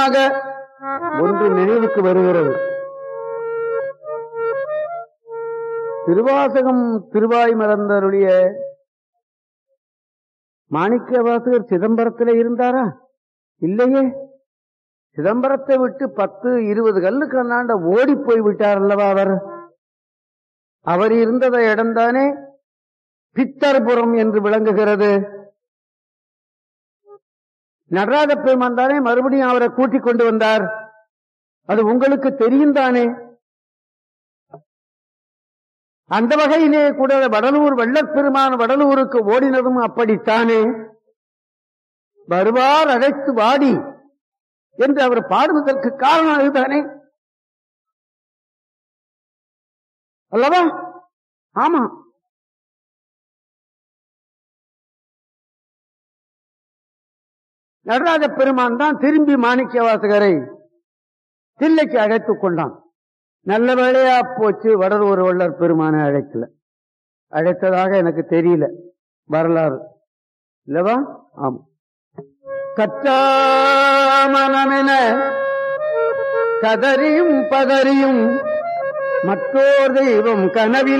ஒன்று நினைவுக்கு வருகிறது திருவாசகம் திருவாய் மலர்ந்தருடைய மாணிக்க வாசகர் சிதம்பரத்தில் இருந்தாரா இல்லையே சிதம்பரத்தை விட்டு பத்து இருபது கல்லுக்கு அண்ணாண்ட ஓடி போய் விட்டார் அல்லவா அவர் அவர் இருந்தத இடம்தானே பித்தர்புரம் என்று விளங்குகிறது நடராஜ பெருமான் தானே மறுபடியும் அவரை கூட்டிக் கொண்டு வந்தார் அது உங்களுக்கு தெரியும் தானே அந்த வகையிலே கூட வடலூர் வெள்ளப்பெருமான் வடலூருக்கு ஓடினதும் அப்படித்தானே வருவார் அழைத்து வாடி என்று அவர் பாடுவதற்கு காரணம் அதுதானே அல்லவா ஆமா நடராஜ பெருமான் தான் திரும்பி மாணிக்க வாசகரை தில்லைக்கு அழைத்துக் கொண்டான் நல்ல வேளையா போச்சு வடலூர் வள்ளர் பெருமானை அழைக்கல அழைத்ததாக எனக்கு தெரியல வரலாறு இல்லவா ஆமா கச்சாமனமென கதறியும் பதறியும் மற்றோர் தெய்வம் கனவில்